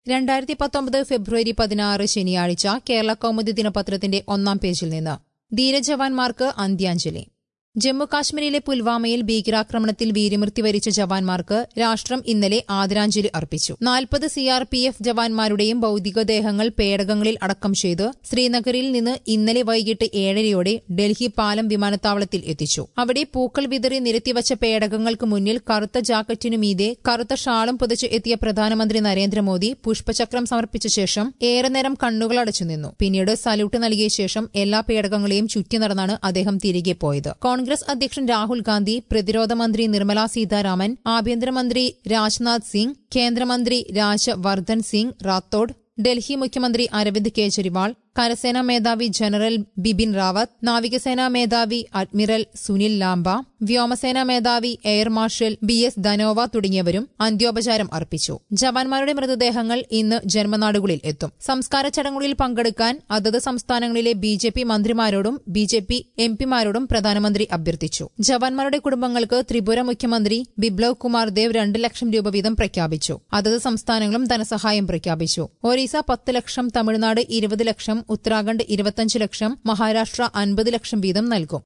രണ്ടായിരത്തി പത്തൊമ്പത് ഫെബ്രുവരി പതിനാറ് ശനിയാഴ്ച കേരള കൗമുദി ദിനപത്രത്തിന്റെ ഒന്നാം പേജിൽ നിന്ന് ധീരജവാന്മാർക്ക് അന്ത്യാഞ്ജലി ജമ്മു കാശ്മീരിലെ പുൽവാമയിൽ ഭീകരാക്രമണത്തിൽ വീരമൃത്യു വരിച്ച ജവാന്മാർക്ക് രാഷ്ട്രം ഇന്നലെ ആദരാഞ്ജലി അർപ്പിച്ചു നാൽപ്പത് സിആർപിഎഫ് ജവാന്മാരുടെയും ഭൌതികദേഹങ്ങൾ പേടകങ്ങളിൽ അടക്കം ചെയ്ത് ശ്രീനഗറിൽ നിന്ന് ഇന്നലെ വൈകിട്ട് ഏഴരയോടെ ഡൽഹി പാലം വിമാനത്താവളത്തിൽ എത്തിച്ചു അവിടെ പൂക്കൾ വിതറി നിരത്തിവച്ച പേടകങ്ങൾക്ക് മുന്നിൽ കറുത്ത ജാക്കറ്റിനു മീതെ കറുത്ത ഷാളും പുതച്ച് എത്തിയ പ്രധാനമന്ത്രി നരേന്ദ്രമോദി പുഷ്പചക്രം സമർപ്പിച്ച ശേഷം ഏറെ നേരം കണ്ണുകളടച്ചു നിന്നു പിന്നീട് സല്യൂട്ട് നൽകിയ ശേഷം എല്ലാ പേടകങ്ങളെയും ചുറ്റി നടന്നാണ് അദ്ദേഹം തിരികെ പോയത് കോൺഗ്രസ് അധ്യക്ഷൻ രാഹുൽ ഗാന്ധി പ്രതിരോധ മന്ത്രി നിർമ്മല സീതാരാമൻ ആഭ്യന്തരമന്ത്രി രാജ്നാഥ് സിംഗ് കേന്ദ്രമന്ത്രി രാജവർദ്ധൻ സിംഗ് റാത്തോഡ് ഡൽഹി മുഖ്യമന്ത്രി അരവിന്ദ് കെജ്രിവാൾ കരസേനാ മേധാവി ജനറൽ ബിപിൻ റാവത്ത് നാവികസേനാ മേധാവി അഡ്മിറൽ സുനിൽ ലാംബ വ്യോമസേനാ മേധാവി air marshal B S Dhanoa തുടങ്ങിയവരും അന്ത്യോപചാരം അർപ്പിച്ചു ജവാന്മാരുടെ മൃതദേഹങ്ങൾ ഇന്ന് ജന്മനാടുകളിൽ എത്തും സംസ്കാര ചടങ്ങുകളിൽ പങ്കെടുക്കാൻ അതത് സംസ്ഥാനങ്ങളിലെ ബി ജെ പി മന്ത്രിമാരോടും ബി ജെ പി എം പിമാരോടും പ്രധാനമന്ത്രി അഭ്യർത്ഥിച്ചു ജവാന്മാരുടെ കുടുംബങ്ങൾക്ക് ത്രിപുര മുഖ്യമന്ത്രി ബിപ്ലവ് കുമാർ ദേവ് രണ്ട് ലക്ഷം രൂപ വീതം പ്രഖ്യാപിച്ചു അതത് സംസ്ഥാനങ്ങളും ധനസഹായം പ്രഖ്യാപിച്ചു ഒറീസ പത്ത് ലക്ഷം തമിഴ്നാട് ഇരുപത് ലക്ഷം ഉത്തരാഖണ്ഡ് ഇരുപത്തഞ്ച് ലക്ഷം മഹാരാഷ്ട്ര അൻപത് ലക്ഷം വീതം നൽകും